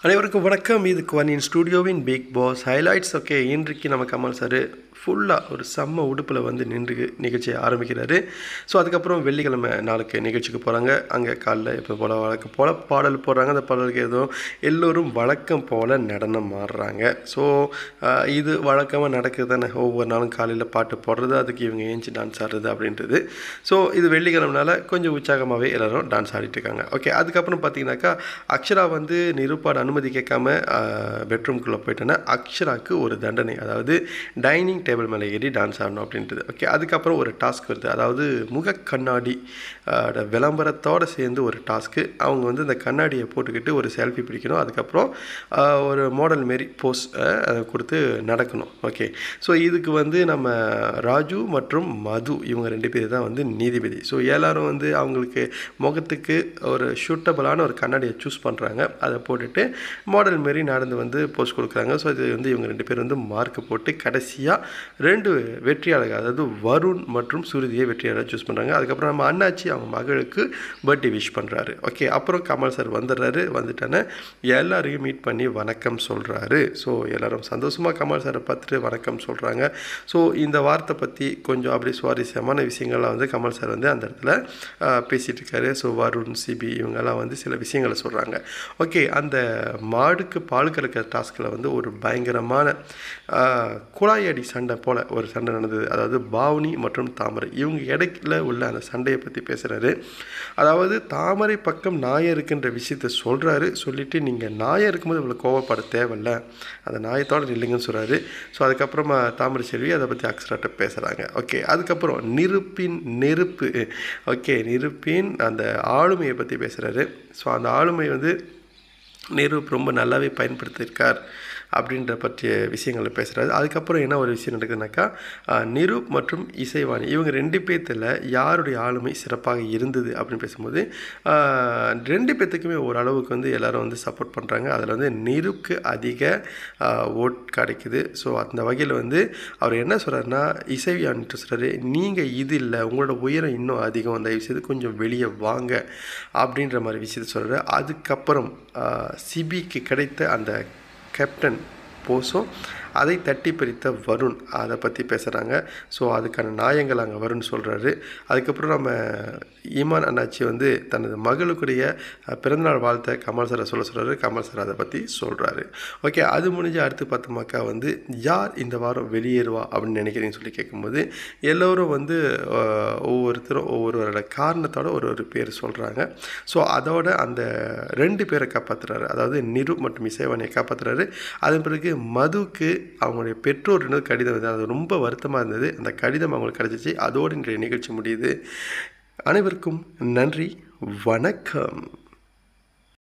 அனைவருக்கும் வணக்கம் இது குவனின் ஸ்டூடியோவின் பிக் பாஸ் ஹைலைட்ஸ் ஓகே இன்றைக்கு நம்ம கமல் சார் ஃபுல்லாக ஒரு செம்ம உடுப்பில் வந்து நின்று நிகழ்ச்சியை ஆரம்பிக்கிறாரு ஸோ அதுக்கப்புறம் வெள்ளிக்கிழமை நாளுக்கு நிகழ்ச்சிக்கு போகிறாங்க அங்கே காலைல இப்போ போல் வழக்கம் போல் பாடல் போடுறாங்க அந்த பாடலுக்கு ஏதோ எல்லோரும் வழக்கம் போல் நடனம் ஆடுறாங்க ஸோ இது வழக்கமாக நடக்குது தானே ஒவ்வொரு நாளும் காலையில் பாட்டு போடுறது அதுக்கு இவங்க ஏஞ்சி டான்ஸ் ஆடுறது அப்படின்றது ஸோ இது வெள்ளிக்கிழமைனால கொஞ்சம் உற்சாகமாகவே எல்லோரும் டான்ஸ் ஆடிட்டு இருக்காங்க ஓகே அதுக்கப்புறம் பார்த்தீங்கன்னாக்கா அக்ஷரா வந்து நிருப்பாடு அனுமதி கேட்காம பெட்ரூம்குள்ளே போயிட்டேன்னா அக்ஷராக்கு ஒரு தண்டனை அதாவது டைனிங் டேபிள் மேலே ஏறி டான்ஸ் ஆடணும் அப்படின்றது ஓகே அதுக்கப்புறம் ஒரு டாஸ்க் வருது அதாவது முக கண்ணாடி ஆட விளம்பரத்தோடு சேர்ந்து ஒரு டாஸ்க்கு அவங்க வந்து இந்த கண்ணாடியை போட்டுக்கிட்டு ஒரு செல்ஃபி பிடிக்கணும் அதுக்கப்புறம் ஆஹ், ஒரு மாடல் மாரி போஸ் கொடுத்து நடக்கணும் ஓகே ஸோ இதுக்கு வந்து நம்ம ராஜு மற்றும் மது இவங்க ரெண்டு பேர் தான் வந்து நீதிபதி ஸோ எல்லாரும் வந்து அவங்களுக்கு முகத்துக்கு ஒரு ஷூட்டபிளான ஒரு கண்ணாடியை சூஸ் பண்ணுறாங்க அதை போட்டுட்டு மாடல் மாரி நடந்து வந்து போஸ்ட் கொடுக்குறாங்க ஸோ இது வந்து இவங்க ரெண்டு பேர் வந்து மார்க் போட்டு கடைசியாக ரெண்டு வெற்றியாளர்கள் அதாவது வருண் மற்றும் சுருதியை வெற்றியாளர் சூஸ் பண்ணுறாங்க அதுக்கப்புறம் நம்ம அண்ணாச்சி அவங்க மகளுக்கு பர்த்டே விஷ் பண்ணுறாரு ஓகே அப்புறம் கமல் சார் வந்துடுறாரு வந்துட்டானே எல்லாரையும் மீட் பண்ணி வணக்கம் சொல்கிறாரு ஸோ எல்லாரும் சந்தோஷமாக கமல் சாரை பார்த்துட்டு வணக்கம் சொல்கிறாங்க ஸோ இந்த வார்த்தை பற்றி கொஞ்சம் அப்படி சுவாரஸ்யமான விஷயங்கள்லாம் வந்து கமல் சார் வந்து அந்த இடத்துல ஆஹ், பேசிட்டு இருக்காரு ஸோ வருண் சிபி இவங்கெல்லாம் வந்து சில விஷயங்களை சொல்கிறாங்க ஓகே அந்த மாடுக்கு பால் கறக்கிற டாஸ்கில் வந்து ஒரு பயங்கரமான ஆஹ், குழாயடி சண்டை போல் ஒரு சண்டை நடந்தது அதாவது பாவனி மற்றும் தாமரை இவங்க இடையில உள்ள அந்த சண்டையை பற்றி பேசுகிறாரு அதாவது தாமரை பக்கம் நாயம் இருக்குன்ற விஷயத்த சொல்கிறாரு சொல்லிட்டு நீங்கள் நாயம் இருக்கும்போது இவ்வளோ கோவப்பட தேவையில்ல அந்த நாயத்தோட நில்லுங்கன்னு சொல்கிறாரு ஸோ அதுக்கப்புறமா தாமரை செல்வி அதை பற்றி அக்ஸ்ட்ராட்ட பேசுகிறாங்க ஓகே அதுக்கப்புறம் நெருப்பின் நெருப்பு ஓகே நெருப்பின் அந்த ஆளுமையை பற்றி பேசுகிறாரு ஸோ அந்த ஆளுமை வந்து நெருப் ரொம்ப நல்லாவே பயன்படுத்தியிருக்கார் அப்படின்ற பற்றிய விஷயங்களை பேசுகிறாரு அதுக்கப்புறம் என்ன ஒரு விஷயம் நடக்குதுனாக்கா ஆஹ், நிரூப் மற்றும் இசைவாணி இவங்க ரெண்டு பேர்த்தில் யாருடைய ஆளுமை சிறப்பாக இருந்தது அப்படின்னு பேசும்போது ஆஹ், ரெண்டு பேர்த்துக்குமே ஓரளவுக்கு வந்து எல்லாரும் வந்து சப்போர்ட் பண்ணுறாங்க அதில் வந்து நிரூப்க்கு அதிக ஓட் கிடைக்குது ஸோ அந்த வகையில் வந்து அவர் என்ன சொல்கிறாருன்னா இசைவாணிட்டு சொல்கிறாரு நீங்கள் இது இல்லை உங்களோட உயரம் இன்னும் அதிகம் அந்த விஷயத்து கொஞ்சம் வெளியே வாங்க அப்படின்ற மாதிரி விஷயத்த சொல்கிறாரு அதுக்கப்புறம் ஆஹ், சிபிக்கு கிடைத்த அந்த கேப்டன் போஸும் அதை தட்டி பறித்த வருண் அதை பற்றி பேசுகிறாங்க ஸோ அதுக்கான நியாயங்கள் அங்கே வருண் சொல்கிறாரு அதுக்கப்புறம் நம்ம ஈமான் அண்ணாச்சி வந்து தனது மகளுக்குடைய அஹ், பிறந்தநாள் வாழ்த்தை கமல் சாரை சொல்ல சொல்கிறாரு கமல் சார் அதை பற்றி சொல்கிறாரு ஓகே அது முடிஞ்சு அடுத்து பார்த்தோமாக்கா வந்து யார் இந்த வாரம் வெளியேறுவா அப்படின்னு நினைக்கிறீங்கன்னு சொல்லி கேட்கும்போது எல்லோரும் வந்து அஹ், ஒவ்வொருத்தரும் ஒவ்வொருவரோட காரணத்தோட ஒரு ஒரு பேர் சொல்கிறாங்க ஸோ அதோட அந்த ரெண்டு பேரை காப்பாற்றுறாரு அதாவது நிரு மற்றும் இசைவாணியை காப்பாற்றுறாரு அதன் பிறகு மதுக்கு அவங்களுடைய பெற்றோர் இன்னொரு கடிதம் வந்து அது ரொம்ப வருத்தமாக இருந்தது அந்த கடிதம் அவங்களுக்கு கிடச்சிச்சு அதோடு இன்றைய நிகழ்ச்சி முடியுது அனைவருக்கும் நன்றி வணக்கம்